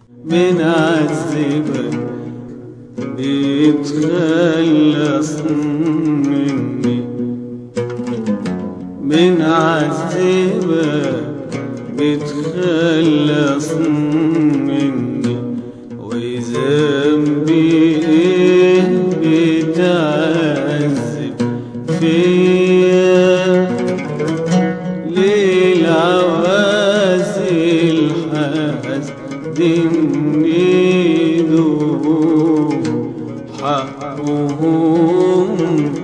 بنعذبك بيتخلص مني بنعذبك بتخلص مني وذنبي ايه بتعذب فيا ليه العوازل حاسدني دول حقهم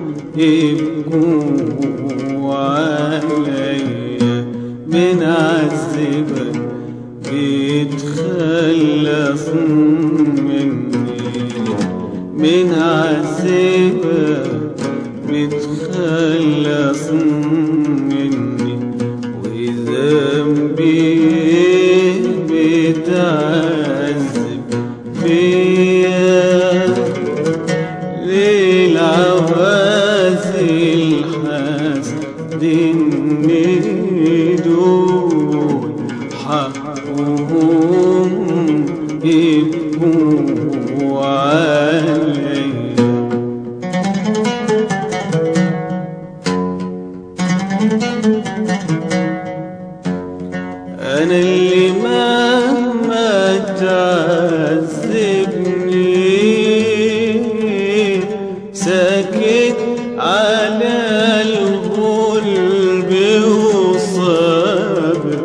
يبكوا عليا بنعذبك بيتخلص مني بنعذبك بيتخلص مني وذنبي بتعذب فيا ليه العوازل حاسدني دول حقهم يبكوا عليا أنا اللي مهما تعذبني ساكت على الغلب وصابر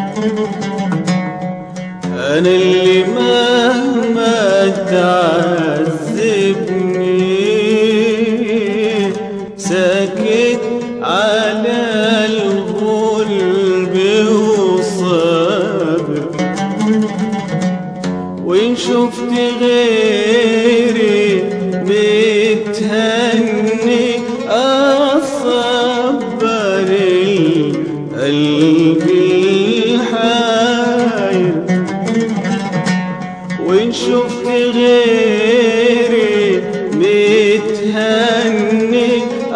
أنا اللي مهما تعذبني ساكت على الغلب وصابر وإن شفت غيري متهني أصبر القلب الحاير وإن شفت غيري متهني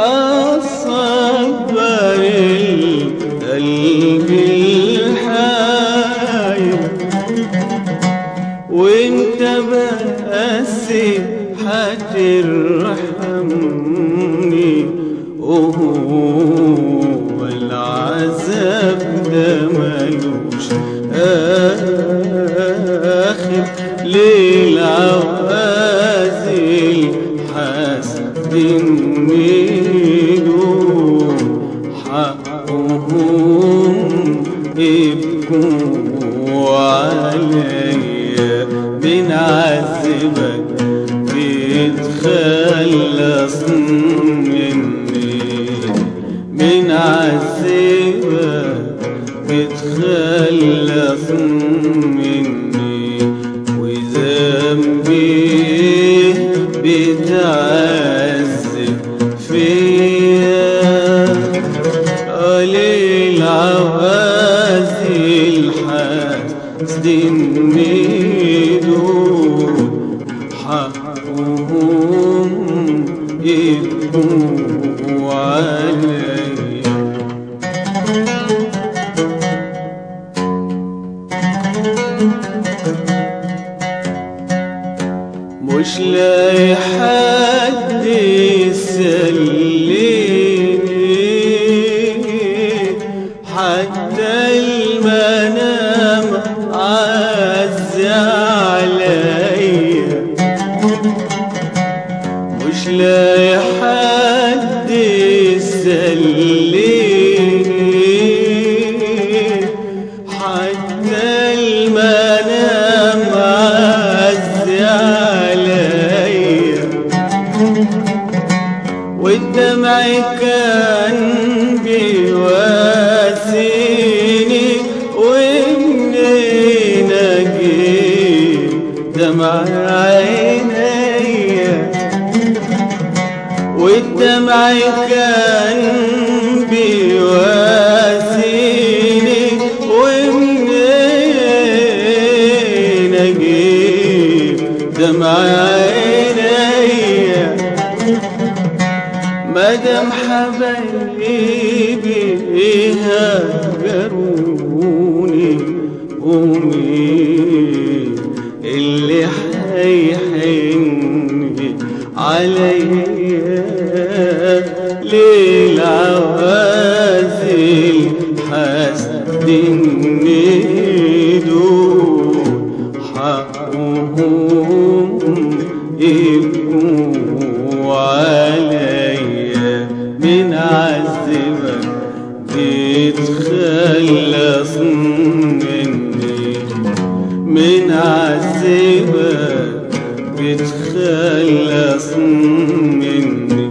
أصبر القلب الحاير وانت بس هترحمني وهو العذاب ده ملوش آخر للعوازل حاسدني دول حقهم يبكوا عليا بنعذبك بتخلص مني بنعذبك بتخلص مني وذنبي بتعذب فيا قليل عوازل حاسدني دول حقهم يبكوا عليا مش لاقي حد يسليني حتى المنام عز عليا مش لاقي حد يسليني حتى المنام عز عليا والدمع كان بيواسيني ومنين اجيب دمع عينيا والدمع كان بيواسيني ومنين اجيب دمع عينيا مدام حبايبي هاجروني قومي علي للعوازل حسد الندور حقهم يبكوا عليا من عذبك بتخلص مني من عذبك بتخلص مني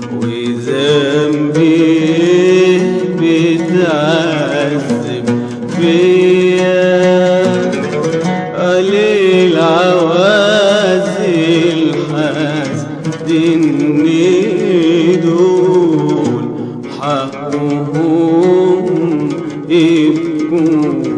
وذنبي بتعذب فيا قليل عوازل حاسدني دول حقهم يبكوا